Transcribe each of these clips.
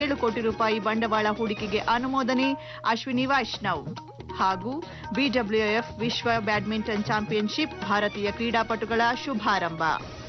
ಏಳು ಕೋಟಿ ರೂಪಾಯಿ ಬಂಡವಾಳ ಹೂಡಿಕೆಗೆ ಅನುಮೋದನೆ ಅಶ್ವಿನಿ ವೈಷ್ಣವ್ ಹಾಗೂ ಬಿಡಬ್ಲ್ಯೂಎಫ್ ವಿಶ್ವ ಬ್ಯಾಡ್ಮಿಂಟನ್ ಚಾಂಪಿಯನ್ಶಿಪ್ ಭಾರತೀಯ ಕ್ರೀಡಾಪಟುಗಳ ಶುಭಾರಂಭ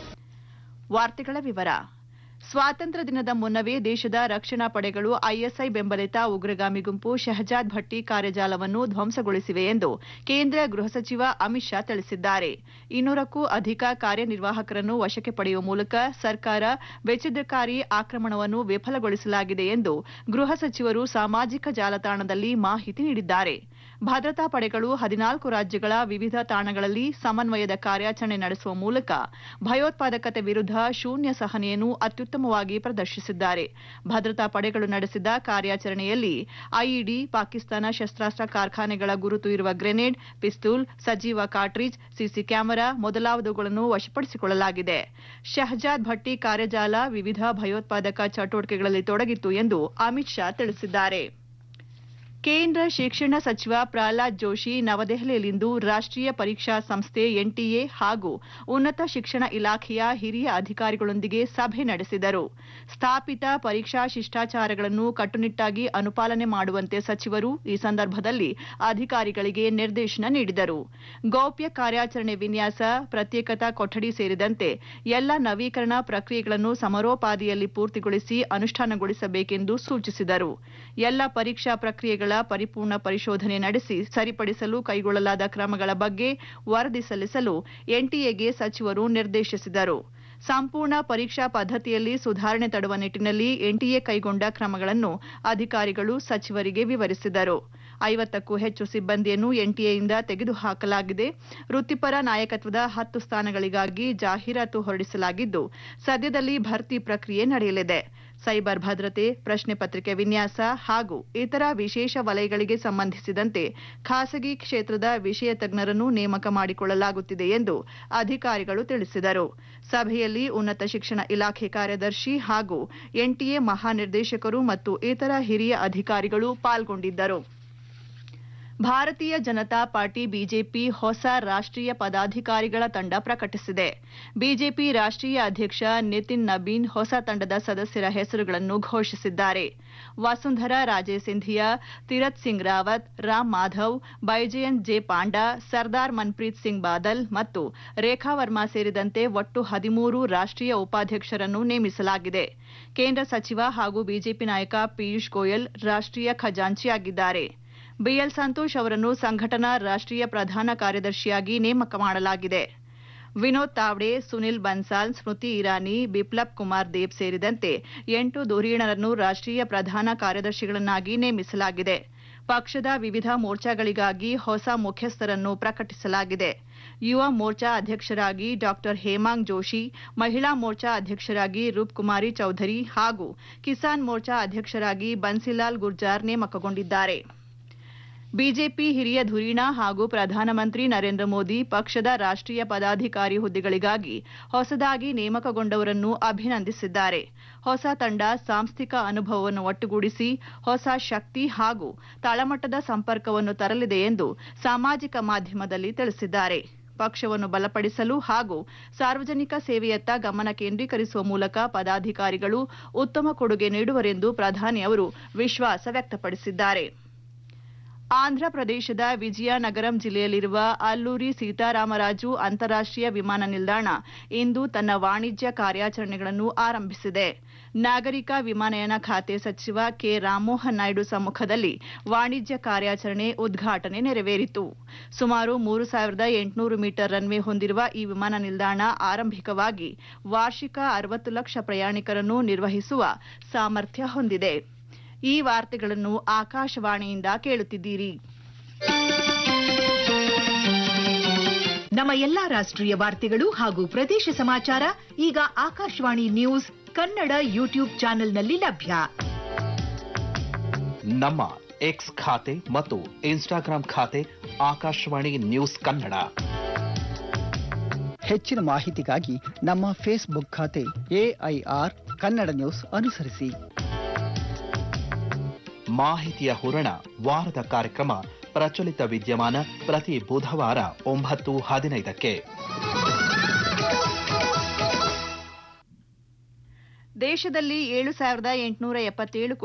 ವಾರ್ತೆಗಳ ವಿವರ ಸ್ವಾತಂತ್ರ್ಯ ದಿನದ ಮುನ್ನವೇ ದೇಶದ ರಕ್ಷಣಾ ಪಡೆಗಳು ಐಎಸ್ಐ ಬೆಂಬಲಿತ ಉಗ್ರಗಾಮಿ ಗುಂಪು ಶಹಜಾದ್ ಭಟ್ಟಿ ಕಾರ್ಯಜಾಲವನ್ನು ಧ್ವಂಸಗೊಳಿಸಿವೆ ಎಂದು ಕೇಂದ್ರ ಗೃಹ ಸಚಿವ ಅಮಿತ್ ಶಾ ತಿಳಿಸಿದ್ದಾರೆ ಇನ್ನೂರಕ್ಕೂ ಅಧಿಕ ಕಾರ್ಯನಿರ್ವಾಹಕರನ್ನು ವಶಕ್ಕೆ ಪಡೆಯುವ ಮೂಲಕ ಸರ್ಕಾರ ವೆಚ್ಚದಕಾರಿ ಆಕ್ರಮಣವನ್ನು ವಿಫಲಗೊಳಿಸಲಾಗಿದೆ ಎಂದು ಗೃಹ ಸಚಿವರು ಸಾಮಾಜಿಕ ಜಾಲತಾಣದಲ್ಲಿ ಮಾಹಿತಿ ನೀಡಿದ್ದಾರೆ ಭದ್ರತಾ ಪಡೆಗಳು ಹದಿನಾಲ್ಕು ರಾಜ್ಯಗಳ ವಿವಿಧ ತಾಣಗಳಲ್ಲಿ ಸಮನ್ವಯದ ಕಾರ್ಯಾಚರಣೆ ನಡೆಸುವ ಮೂಲಕ ಭಯೋತ್ಪಾದಕತೆ ವಿರುದ್ಧ ಶೂನ್ಯ ಸಹನೆಯನ್ನು ಅತ್ಯುತ್ತಮವಾಗಿ ಪ್ರದರ್ಶಿಸಿದ್ದಾರೆ ಭದ್ರತಾ ಪಡೆಗಳು ನಡೆಸಿದ ಕಾರ್ಯಾಚರಣೆಯಲ್ಲಿ ಐಇಡಿ ಪಾಕಿಸ್ತಾನ ಶಸ್ತ್ರಾಸ್ತ್ರ ಕಾರ್ಖಾನೆಗಳ ಗುರುತು ಇರುವ ಗ್ರೆನೇಡ್ ಪಿಸ್ತೂಲ್ ಸಜೀವ ಕಾರ್ಟ್ರಿಜ್ ಸಿಸಿ ಕ್ಯಾಮೆರಾ ಮೊದಲಾದವುಗಳನ್ನು ವಶಪಡಿಸಿಕೊಳ್ಳಲಾಗಿದೆ ಶಹಜಾದ್ ಭಟ್ಟಿ ಕಾರ್ಯಜಾಲ ವಿವಿಧ ಭಯೋತ್ಪಾದಕ ಚಟುವಟಿಕೆಗಳಲ್ಲಿ ತೊಡಗಿತ್ತು ಎಂದು ಅಮಿತ್ ಶಾ ತಿಳಿಸಿದ್ದಾರೆ ಕೇಂದ್ರ ಶಿಕ್ಷಣ ಸಚಿವ ಪ್ರಹ್ಲಾದ್ ಜೋಶಿ ನವದೆಹಲಿಯಲ್ಲಿಂದು ರಾಷ್ಟ್ರೀಯ ಪರೀಕ್ಷಾ ಸಂಸ್ಥೆ ಎನ್ಟಿಎ ಹಾಗೂ ಉನ್ನತ ಶಿಕ್ಷಣ ಇಲಾಖೆಯ ಹಿರಿಯ ಅಧಿಕಾರಿಗಳೊಂದಿಗೆ ಸಭೆ ನಡೆಸಿದರು ಸ್ಥಾಪಿತ ಪರೀಕ್ಷಾ ಶಿಷ್ಟಾಚಾರಗಳನ್ನು ಕಟ್ಟುನಿಟ್ಟಾಗಿ ಅನುಪಾಲನೆ ಮಾಡುವಂತೆ ಸಚಿವರು ಈ ಸಂದರ್ಭದಲ್ಲಿ ಅಧಿಕಾರಿಗಳಿಗೆ ನಿರ್ದೇಶನ ನೀಡಿದರು ಗೌಪ್ಯ ಕಾರ್ಯಾಚರಣೆ ವಿನ್ಯಾಸ ಪ್ರತ್ಯೇಕತಾ ಕೊಠಡಿ ಸೇರಿದಂತೆ ಎಲ್ಲ ನವೀಕರಣ ಪ್ರಕ್ರಿಯೆಗಳನ್ನು ಸಮರೋಪಾದಿಯಲ್ಲಿ ಪೂರ್ತಿಗೊಳಿಸಿ ಅನುಷ್ಠಾನಗೊಳಿಸಬೇಕೆಂದು ಸೂಚಿಸಿದರು ಎಲ್ಲ ಪರೀಕ್ಷಾ ಪ್ರಕ್ರಿಯೆಗಳ ಪರಿಪೂರ್ಣ ಪರಿಶೋಧನೆ ನಡೆಸಿ ಸರಿಪಡಿಸಲು ಕೈಗೊಳ್ಳಲಾದ ಕ್ರಮಗಳ ಬಗ್ಗೆ ವರದಿ ಸಲ್ಲಿಸಲು ಎನ್ಟಿಎಗೆ ಸಚಿವರು ನಿರ್ದೇಶಿಸಿದರು ಸಂಪೂರ್ಣ ಪರೀಕ್ಷಾ ಪದ್ಧತಿಯಲ್ಲಿ ಸುಧಾರಣೆ ತರುವ ನಿಟ್ಟಿನಲ್ಲಿ ಎನ್ಟಿಎ ಕೈಗೊಂಡ ಕ್ರಮಗಳನ್ನು ಅಧಿಕಾರಿಗಳು ಸಚಿವರಿಗೆ ವಿವರಿಸಿದರು ಐವತ್ತಕ್ಕೂ ಹೆಚ್ಚು ಸಿಬ್ಬಂದಿಯನ್ನು ಎನ್ಟಿಎಯಿಂದ ತೆಗೆದುಹಾಕಲಾಗಿದೆ ವೃತ್ತಿಪರ ನಾಯಕತ್ವದ ಹತ್ತು ಸ್ಥಾನಗಳಿಗಾಗಿ ಜಾಹೀರಾತು ಹೊರಡಿಸಲಾಗಿದ್ದು ಸದ್ಯದಲ್ಲಿ ಭರ್ತಿ ಪ್ರಕ್ರಿಯೆ ನಡೆಯಲಿದೆ ಸೈಬರ್ ಭದ್ರತೆ ಪ್ರಶ್ನೆ ಪತ್ರಿಕೆ ವಿನ್ಯಾಸ ಹಾಗೂ ಇತರ ವಿಶೇಷ ವಲಯಗಳಿಗೆ ಸಂಬಂಧಿಸಿದಂತೆ ಖಾಸಗಿ ಕ್ಷೇತ್ರದ ವಿಷಯ ತಜ್ಞರನ್ನು ನೇಮಕ ಮಾಡಿಕೊಳ್ಳಲಾಗುತ್ತಿದೆ ಎಂದು ಅಧಿಕಾರಿಗಳು ತಿಳಿಸಿದರು ಸಭೆಯಲ್ಲಿ ಉನ್ನತ ಶಿಕ್ಷಣ ಇಲಾಖೆ ಕಾರ್ಯದರ್ಶಿ ಹಾಗೂ ಎನ್ಟಿಎ ಮಹಾನಿರ್ದೇಶಕರು ಮತ್ತು ಇತರ ಹಿರಿಯ ಅಧಿಕಾರಿಗಳು ಪಾಲ್ಗೊಂಡಿದ್ದರು ಭಾರತೀಯ ಜನತಾ ಪಾರ್ಟಿ ಬಿಜೆಪಿ ಹೊಸ ರಾಷ್ಟ್ರೀಯ ಪದಾಧಿಕಾರಿಗಳ ತಂಡ ಪ್ರಕಟಿಸಿದೆ ಬಿಜೆಪಿ ರಾಷ್ಟ್ರೀಯ ಅಧ್ಯಕ್ಷ ನಿತಿನ್ ನಬೀನ್ ಹೊಸ ತಂಡದ ಸದಸ್ಯರ ಹೆಸರುಗಳನ್ನು ಘೋಷಿಸಿದ್ದಾರೆ ವಸುಂಧರಾ ರಾಜೇ ಸಿಂಧಿಯಾ ತೀರತ್ ಸಿಂಗ್ ರಾವತ್ ರಾಮ್ ಮಾಧವ್ ಬೈಜಯಂತ್ ಜೆ ಪಾಂಡಾ ಸರ್ದಾರ್ ಮನ್ಪ್ರೀತ್ ಸಿಂಗ್ ಬಾದಲ್ ಮತ್ತು ರೇಖಾ ವರ್ಮಾ ಸೇರಿದಂತೆ ಒಟ್ಟು ಹದಿಮೂರು ರಾಷ್ಟ್ರೀಯ ಉಪಾಧ್ಯಕ್ಷರನ್ನು ನೇಮಿಸಲಾಗಿದೆ ಕೇಂದ್ರ ಸಚಿವ ಹಾಗೂ ಬಿಜೆಪಿ ನಾಯಕ ಪಿಯೂಷ್ ಗೋಯಲ್ ರಾಷ್ಟ್ರೀಯ ಖಜಾಂಚಿಯಾಗಿದ್ದಾರೆ ಬಿಎಲ್ ಸಂತೋಷ್ ಅವರನ್ನು ಸಂಘಟನಾ ರಾಷ್ಟ್ರೀಯ ಪ್ರಧಾನ ಕಾರ್ಯದರ್ಶಿಯಾಗಿ ನೇಮಕ ಮಾಡಲಾಗಿದೆ ವಿನೋದ್ ತಾವ್ಡೆ ಸುನಿಲ್ ಬನ್ಸಾಲ್ ಸ್ಮೃತಿ ಇರಾನಿ ಬಿಪ್ಲಬ್ ಕುಮಾರ್ ದೇವ್ ಸೇರಿದಂತೆ ಎಂಟು ಧುರೀಣರನ್ನು ರಾಷ್ಟ್ರೀಯ ಪ್ರಧಾನ ಕಾರ್ಯದರ್ಶಿಗಳನ್ನಾಗಿ ನೇಮಿಸಲಾಗಿದೆ ಪಕ್ಷದ ವಿವಿಧ ಮೋರ್ಚಾಗಳಿಗಾಗಿ ಹೊಸ ಮುಖ್ಯಸ್ಥರನ್ನು ಪ್ರಕಟಿಸಲಾಗಿದೆ ಯುವ ಮೋರ್ಚಾ ಅಧ್ಯಕ್ಷರಾಗಿ ಡಾ ಹೇಮಾಂಗ್ ಜೋಶಿ ಮಹಿಳಾ ಮೋರ್ಚಾ ಅಧ್ಯಕ್ಷರಾಗಿ ರೂಪ್ಕುಮಾರಿ ಚೌಧರಿ ಹಾಗೂ ಕಿಸಾನ್ ಮೋರ್ಚಾ ಅಧ್ಯಕ್ಷರಾಗಿ ಬನ್ಸಿಲಾಲ್ ಗುರ್ಜಾರ್ ನೇಮಕಗೊಂಡಿದ್ದಾರೆ ಬಿಜೆಪಿ ಹಿರಿಯ ಧುರೀಣ ಹಾಗೂ ಪ್ರಧಾನಮಂತ್ರಿ ನರೇಂದ್ರ ಮೋದಿ ಪಕ್ಷದ ರಾಷ್ಟ್ರೀಯ ಪದಾಧಿಕಾರಿ ಹುದ್ದೆಗಳಿಗಾಗಿ ಹೊಸದಾಗಿ ನೇಮಕಗೊಂಡವರನ್ನು ಅಭಿನಂದಿಸಿದ್ದಾರೆ ಹೊಸ ತಂಡ ಸಾಂಸ್ಥಿಕ ಅನುಭವವನ್ನು ಒಟ್ಟುಗೂಡಿಸಿ ಹೊಸ ಶಕ್ತಿ ಹಾಗೂ ತಳಮಟ್ಟದ ಸಂಪರ್ಕವನ್ನು ತರಲಿದೆ ಎಂದು ಸಾಮಾಜಿಕ ಮಾಧ್ಯಮದಲ್ಲಿ ತಿಳಿಸಿದ್ದಾರೆ ಪಕ್ಷವನ್ನು ಬಲಪಡಿಸಲು ಹಾಗೂ ಸಾರ್ವಜನಿಕ ಸೇವೆಯತ್ತ ಗಮನ ಕೇಂದ್ರೀಕರಿಸುವ ಮೂಲಕ ಪದಾಧಿಕಾರಿಗಳು ಉತ್ತಮ ಕೊಡುಗೆ ನೀಡುವರೆಂದು ಪ್ರಧಾನಿ ಅವರು ವಿಶ್ವಾಸ ವ್ಯಕ್ತಪಡಿಸಿದ್ದಾರೆ ಆಂಧ್ರಪ್ರದೇಶದ ವಿಜಯನಗರಂ ಜಿಲ್ಲೆಯಲ್ಲಿರುವ ಅಲ್ಲೂರಿ ಸೀತಾರಾಮರಾಜು ಅಂತಾರಾಷ್ಟೀಯ ವಿಮಾನ ನಿಲ್ದಾಣ ಇಂದು ತನ್ನ ವಾಣಿಜ್ಯ ಕಾರ್ಯಾಚರಣೆಗಳನ್ನು ಆರಂಭಿಸಿದೆ ನಾಗರಿಕ ವಿಮಾನಯಾನ ಖಾತೆ ಸಚಿವ ಕೆ ರಾಮಮೋಹನ್ ನಾಯ್ಡು ಸಮ್ಮುಖದಲ್ಲಿ ವಾಣಿಜ್ಯ ಕಾರ್ಯಾಚರಣೆ ಉದ್ಘಾಟನೆ ನೆರವೇರಿತು ಸುಮಾರು ಮೂರು ಸಾವಿರದ ಎಂಟುನೂರು ಮೀಟರ್ ರನ್ವೇ ಹೊಂದಿರುವ ಈ ವಿಮಾನ ನಿಲ್ದಾಣ ಆರಂಭಿಕವಾಗಿ ವಾರ್ಷಿಕ ಅರವತ್ತು ಲಕ್ಷ ಪ್ರಯಾಣಿಕರನ್ನು ನಿರ್ವಹಿಸುವ ಸಾಮರ್ಥ್ಯ ಹೊಂದಿದೆ ಈ ವಾರ್ತೆಗಳನ್ನು ಆಕಾಶವಾಣಿಯಿಂದ ಕೇಳುತ್ತಿದ್ದೀರಿ ನಮ್ಮ ಎಲ್ಲಾ ರಾಷ್ಟ್ರೀಯ ವಾರ್ತೆಗಳು ಹಾಗೂ ಪ್ರದೇಶ ಸಮಾಚಾರ ಈಗ ಆಕಾಶವಾಣಿ ನ್ಯೂಸ್ ಕನ್ನಡ ಯೂಟ್ಯೂಬ್ ಚಾನೆಲ್ನಲ್ಲಿ ಲಭ್ಯ ನಮ್ಮ ಎಕ್ಸ್ ಖಾತೆ ಮತ್ತು ಇನ್ಸ್ಟಾಗ್ರಾಂ ಖಾತೆ ಆಕಾಶವಾಣಿ ನ್ಯೂಸ್ ಕನ್ನಡ ಹೆಚ್ಚಿನ ಮಾಹಿತಿಗಾಗಿ ನಮ್ಮ ಫೇಸ್ಬುಕ್ ಖಾತೆ ಎಐಆರ್ ಕನ್ನಡ ನ್ಯೂಸ್ ಅನುಸರಿಸಿ ಮಾಹಿತಿಯ ಹೂರಣ ವಾರದ ಕಾರ್ಯಕ್ರಮ ಪ್ರಚಲಿತ ವಿದ್ಯಮಾನ ಪ್ರತಿ ಬುಧವಾರ ಒಂಬತ್ತು ಹದಿನೈದಕ್ಕೆ ದೇಶದಲ್ಲಿ ಏಳು ಸಾವಿರದ ಎಂಟುನೂರ ಎಪ್ಪತ್ತೇಳು